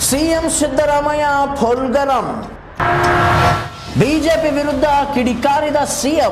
CM Siddaramaiah ಫುಲ್ಗರಂ BJP ವಿರುದ್ಧ ಕಿಡಿಕಾರಿದ CM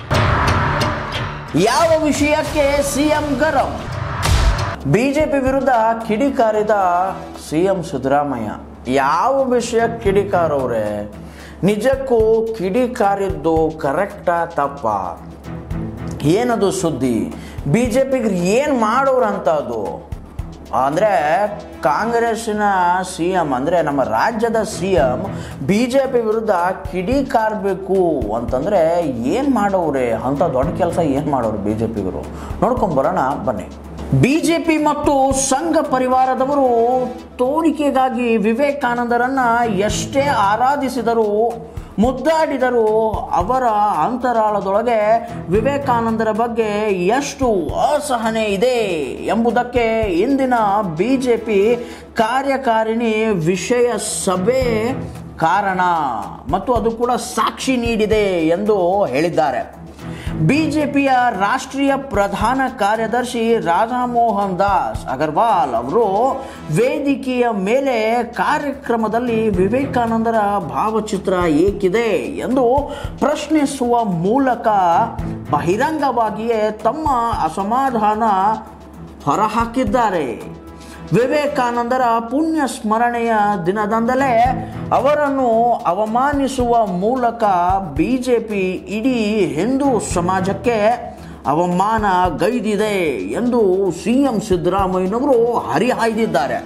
ಯಾವ ವಿಷಯಕ್ಕೆ ಸಿಎಂ ಗರಂ ಬಿಜೆಪಿ ವಿರುದ್ಧ ಕಿಡಿಕಾರಿದ ಸಿಎಂ ಸಿದ್ದರಾಮಯ್ಯ ಯಾವ ವಿಷಯ ಕಿಡಿಕಾರವ್ರೆ ನಿಜಕ್ಕೂ ಕಿಡಿಕಾರಿದ್ದು ಕರೆಕ್ಟಾ ತಪ್ಪ ಏನದು ಸುದ್ದಿ ಬಿ ಜೆ ಪಿಗೆ ಏನು ಮಾಡೋರಂತ ಅದು ಅಂದರೆ ಕಾಂಗ್ರೆಸ್ಸಿನ ಸಿ ಎಮ್ ಅಂದರೆ ನಮ್ಮ ರಾಜ್ಯದ C M B J P ವಿರುದ್ಧ ಕಿಡಿಕಾರಬೇಕು ಅಂತಂದರೆ ಏನು ಮಾಡೋವ್ರೆ ಅಂಥ ದೊಡ್ಡ ಕೆಲಸ ಏನು ಮಾಡೋರು ಬಿ ಜೆ ಪಿಗರು ನೋಡ್ಕೊಂಬರೋಣ ಬನ್ನಿ ಬಿ ಜೆ ಪಿ ಮತ್ತು ಸಂಘ ಪರಿವಾರದವರು ತೋರಿಕೆಗಾಗಿ ವಿವೇಕಾನಂದರನ್ನ ಎಷ್ಟೇ ಆರಾಧಿಸಿದರೂ ಮುದ್ದಾಡಿದರು ಅವರ ಅಂತರಾಳದೊಳಗೆ ವಿವೇಕಾನಂದರ ಬಗ್ಗೆ ಎಷ್ಟು ಅಸಹನೆ ಇದೆ ಎಂಬುದಕ್ಕೆ ಇಂದಿನ ಬಿ ಜೆ ಪಿ ಕಾರ್ಯಕಾರಿಣಿ ವಿಷಯ ಸಭೆ ಕಾರಣ ಮತ್ತು ಅದು ಕೂಡ ಸಾಕ್ಷಿ ನೀಡಿದೆ ಎಂದು ಹೇಳಿದ್ದಾರೆ ಬಿಜೆಪಿಯ ರಾಷ್ಟ್ರೀಯ ಪ್ರಧಾನ ಕಾರ್ಯದರ್ಶಿ ರಾಧಾಮೋಹನ್ ದಾಸ್ ಅಗರ್ವಾಲ್ ಅವರು ವೇದಿಕೆಯ ಮೇಲೆ ಕಾರ್ಯಕ್ರಮದಲ್ಲಿ ವಿವೇಕಾನಂದರ ಭಾವಚಿತ್ರ ಏಕಿದೆ ಎಂದು ಪ್ರಶ್ನಿಸುವ ಮೂಲಕ ಬಹಿರಂಗವಾಗಿಯೇ ತಮ್ಮ ಅಸಮಾಧಾನ ಹೊರಹಾಕಿದ್ದಾರೆ ವಿವೇಕಾನಂದರ ಪುಣ್ಯ ಸ್ಮರಣೆಯ ದಿನದಂದಲೇ ಅವರನ್ನು ಅವಮಾನಿಸುವ ಮೂಲಕ ಬಿಜೆಪಿ ಇಡೀ ಹಿಂದೂ ಸಮಾಜಕ್ಕೆ ಅವಮಾನ ಗೈದಿದೆ ಎಂದು ಸಿಎಂ ಸಿದ್ದರಾಮಯ್ಯನವರು ಹರಿಹಾಯ್ದಿದ್ದಾರೆ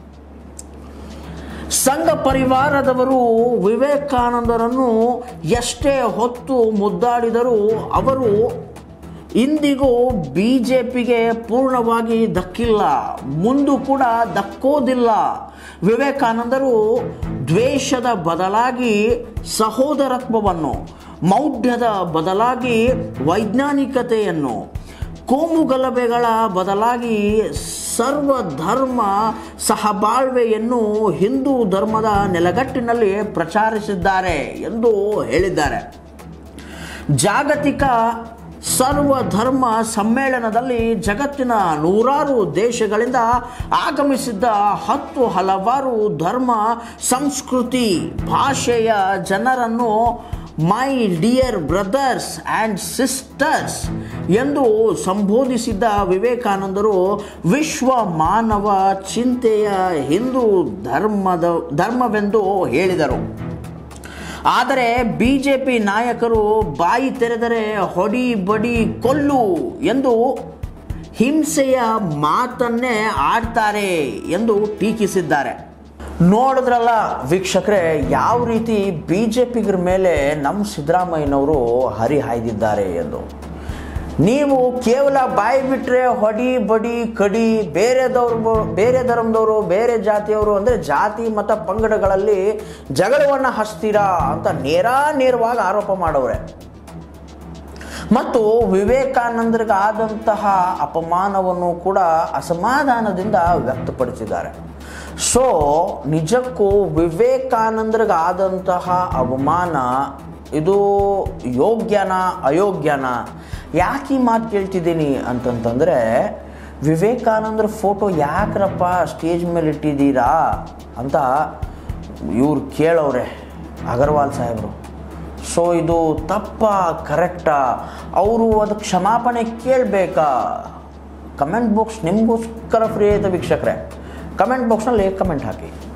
ಸಂಘ ಪರಿವಾರದವರು ವಿವೇಕಾನಂದರನ್ನು ಎಷ್ಟೇ ಹೊತ್ತು ಮುದ್ದಾಡಿದರೂ ಅವರು ಇಂದಿಗೂ ಬಿ ಜೆ ಪಿಗೆ ಪೂರ್ಣವಾಗಿ ದಕ್ಕಿಲ್ಲ ಮುಂದೂ ಕೂಡ ದಕ್ಕೋದಿಲ್ಲ ವಿವೇಕಾನಂದರು ದ್ವೇಷದ ಬದಲಾಗಿ ಸಹೋದರತ್ವವನ್ನು ಮೌಢ್ಯದ ಬದಲಾಗಿ ವೈಜ್ಞಾನಿಕತೆಯನ್ನು ಕೋಮುಗಲಭೆಗಳ ಬದಲಾಗಿ ಸರ್ವಧರ್ಮ ಸಹಬಾಳ್ವೆಯನ್ನು ಹಿಂದೂ ಧರ್ಮದ ನೆಲಗಟ್ಟಿನಲ್ಲಿ ಪ್ರಚಾರಿಸಿದ್ದಾರೆ ಎಂದು ಹೇಳಿದ್ದಾರೆ ಜಾಗತಿಕ ಸರ್ವಧರ್ಮ ಸಮ್ಮೇಳನದಲ್ಲಿ ಜಗತ್ತಿನ ನೂರಾರು ದೇಶಗಳಿಂದ ಆಗಮಿಸಿದ್ದ ಹತ್ತು ಹಲವಾರು ಧರ್ಮ ಸಂಸ್ಕೃತಿ ಭಾಷೆಯ ಜನರನ್ನು my dear brothers and sisters ಎಂದು ಸಂಬೋಧಿಸಿದ್ದ ವಿವೇಕಾನಂದರು ವಿಶ್ವ ಮಾನವ ಚಿಂತೆಯ ಹಿಂದೂ ಧರ್ಮದ ಧರ್ಮವೆಂದು ಹೇಳಿದರು ಆದರೆ ಬಿ ಜೆ ಪಿ ನಾಯಕರು ಬಾಯಿ ತೆರೆದರೆ ಹೊಡಿ ಬಡಿ ಕೊಲ್ಲು ಎಂದು ಹಿಂಸೆಯ ಮಾತನ್ನೇ ಆಡ್ತಾರೆ ಎಂದು ಟೀಕಿಸಿದ್ದಾರೆ ನೋಡಿದ್ರಲ್ಲ ವೀಕ್ಷಕರೇ ಯಾವ ರೀತಿ ಬಿ ಜೆ ಪಿಗರ ಮೇಲೆ ನಮ್ಮ ಸಿದ್ದರಾಮಯ್ಯನವರು ಹರಿಹಾಯ್ದಿದ್ದಾರೆ ಎಂದು ನೀವು ಕೇವಲ ಬಾಯಿ ಬಿಟ್ಟರೆ ಹೊಡಿ ಬಡಿ ಕಡಿ ಬೇರೆದವ್ರು ಬೇರೆ ಧರ್ಮದವರು ಬೇರೆ ಜಾತಿಯವರು ಅಂದರೆ ಜಾತಿ ಮತ ಪಂಗಡಗಳಲ್ಲಿ ಜಗಳವನ್ನು ಹಚ್ತೀರಾ ಅಂತ ನೇರ ನೇರವಾಗಿ ಆರೋಪ ಮಾಡವ್ರೆ ಮತ್ತು ವಿವೇಕಾನಂದರಿಗಾದಂತಹ ಅಪಮಾನವನ್ನು ಕೂಡ ಅಸಮಾಧಾನದಿಂದ ವ್ಯಕ್ತಪಡಿಸಿದ್ದಾರೆ ಸೊ ನಿಜಕ್ಕೂ ವಿವೇಕಾನಂದರಿಗಾದಂತಹ ಅವಮಾನ ಇದು ಯೋಗ್ಯನ ಅಯೋಗ್ಯನ ಯಾಕೆ ಈ ಮಾತು ಕೇಳ್ತಿದ್ದೀನಿ ಅಂತಂತಂದರೆ ವಿವೇಕಾನಂದರ ಫೋಟೋ ಯಾಕ್ರಪ್ಪ ಸ್ಟೇಜ್ ಮೇಲೆ ಇಟ್ಟಿದ್ದೀರಾ ಅಂತ ಇವ್ರು ಕೇಳವ್ರೆ ಅಗರ್ವಾಲ್ ಸಾಹೇಬರು ಸೊ ಇದು ತಪ್ಪ ಕರೆಕ್ಟಾ ಅವರು ಅದು ಕ್ಷಮಾಪಣೆ ಕೇಳಬೇಕಾ ಕಮೆಂಟ್ ಬಾಕ್ಸ್ ನಿಮಗೋಸ್ಕರ ಫ್ರೀ ಐತೆ ವೀಕ್ಷಕರೇ ಕಮೆಂಟ್ ಬಾಕ್ಸ್ನಲ್ಲಿ ಕಮೆಂಟ್ ಹಾಕಿ